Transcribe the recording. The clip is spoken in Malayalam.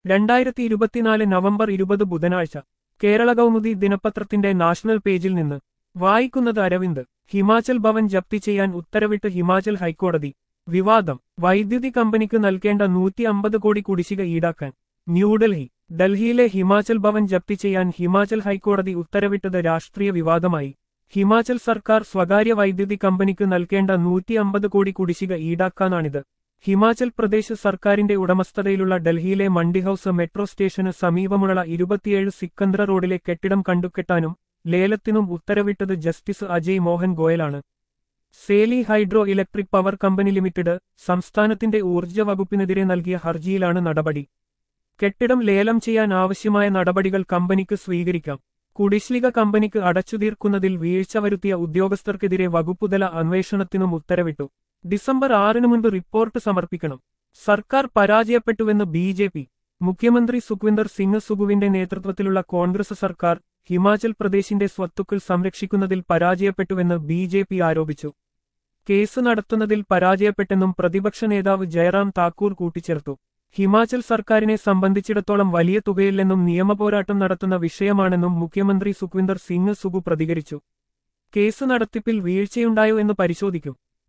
രണ്ടായിരത്തി ഇരുപത്തിനാല് നവംബർ ഇരുപത് ബുധനാഴ്ച കേരള കൗമുദി ദിനപത്രത്തിന്റെ നാഷണൽ പേജിൽ നിന്ന് വായിക്കുന്നത് അരവിന്ദ് ഹിമാചൽ ഭവൻ ജപ്തി ചെയ്യാൻ ഉത്തരവിട്ട് ഹിമാചൽ ഹൈക്കോടതി വിവാദം വൈദ്യുതി കമ്പനിക്ക് നൽകേണ്ട നൂറ്റി അമ്പത് കോടി കുടിശ്ശിക ഈടാക്കാൻ ന്യൂഡൽഹി ഡൽഹിയിലെ ഹിമാചൽ ഭവൻ ജപ്തി ചെയ്യാൻ ഹിമാചൽ ഹൈക്കോടതി ഉത്തരവിട്ടത് രാഷ്ട്രീയ വിവാദമായി ഹിമാചൽ സർക്കാർ സ്വകാര്യ വൈദ്യുതി കമ്പനിക്ക് നൽകേണ്ട നൂറ്റി അമ്പത് കോടി കുടിശ്ശിക ഈടാക്കാനാണിത് ഹിമാചൽ പ്രദേശ് സർക്കാരിന്റെ ഉടമസ്ഥതയിലുള്ള ഡൽഹിയിലെ മണ്ഡി ഹൌസ് മെട്രോ സ്റ്റേഷന് സമീപമുള്ള ഇരുപത്തിയേഴ് സിക്കന്ദ്ര റോഡിലെ കെട്ടിടം കണ്ടുകെട്ടാനും ലേലത്തിനും ഉത്തരവിട്ടത് ജസ്റ്റിസ് അജയ് മോഹൻ ഗോയലാണ് Seli hydro electric power company limited സംസ്ഥാനത്തിന്റെ ഊർജ്ജ വകുപ്പിനെതിരെ നൽകിയ ഹർജിയിലാണ് നടപടി കെട്ടിടം ലേലം ചെയ്യാൻ ആവശ്യമായ നടപടികൾ കമ്പനിക്ക് സ്വീകരിക്കാം കുടിശ്ശിക കമ്പനിക്ക് അടച്ചുതീർക്കുന്നതിൽ വീഴ്ച വരുത്തിയ ഉദ്യോഗസ്ഥർക്കെതിരെ വകുപ്പുതല അന്വേഷണത്തിനും ഉത്തരവിട്ടു ഡിസംബർ ആറിന് മുൻപ് റിപ്പോർട്ട് സമർപ്പിക്കണം സർക്കാർ പരാജയപ്പെട്ടുവെന്ന് ബി ജെ പി മുഖ്യമന്ത്രി സുഖ്വിന്ദർ സിംഗ് സുഖുവിന്റെ നേതൃത്വത്തിലുള്ള കോൺഗ്രസ് സർക്കാർ ഹിമാചൽ പ്രദേശിന്റെ സ്വത്തുക്കൾ സംരക്ഷിക്കുന്നതിൽ പരാജയപ്പെട്ടുവെന്ന് ബി ജെ പി ആരോപിച്ചു കേസ് നടത്തുന്നതിൽ പരാജയപ്പെട്ടെന്നും പ്രതിപക്ഷ നേതാവ് ജയറാം താക്കൂർ കൂട്ടിച്ചേർത്തു ഹിമാചൽ സർക്കാരിനെ സംബന്ധിച്ചിടത്തോളം വലിയ തുകയില്ലെന്നും നിയമപോരാട്ടം നടത്തുന്ന വിഷയമാണെന്നും മുഖ്യമന്ത്രി സുഖ്വിന്ദർ സിംഗ് സുഖു പ്രതികരിച്ചു കേസ് നടത്തിപ്പിൽ വീഴ്ചയുണ്ടായോ എന്ന് പരിശോധിക്കും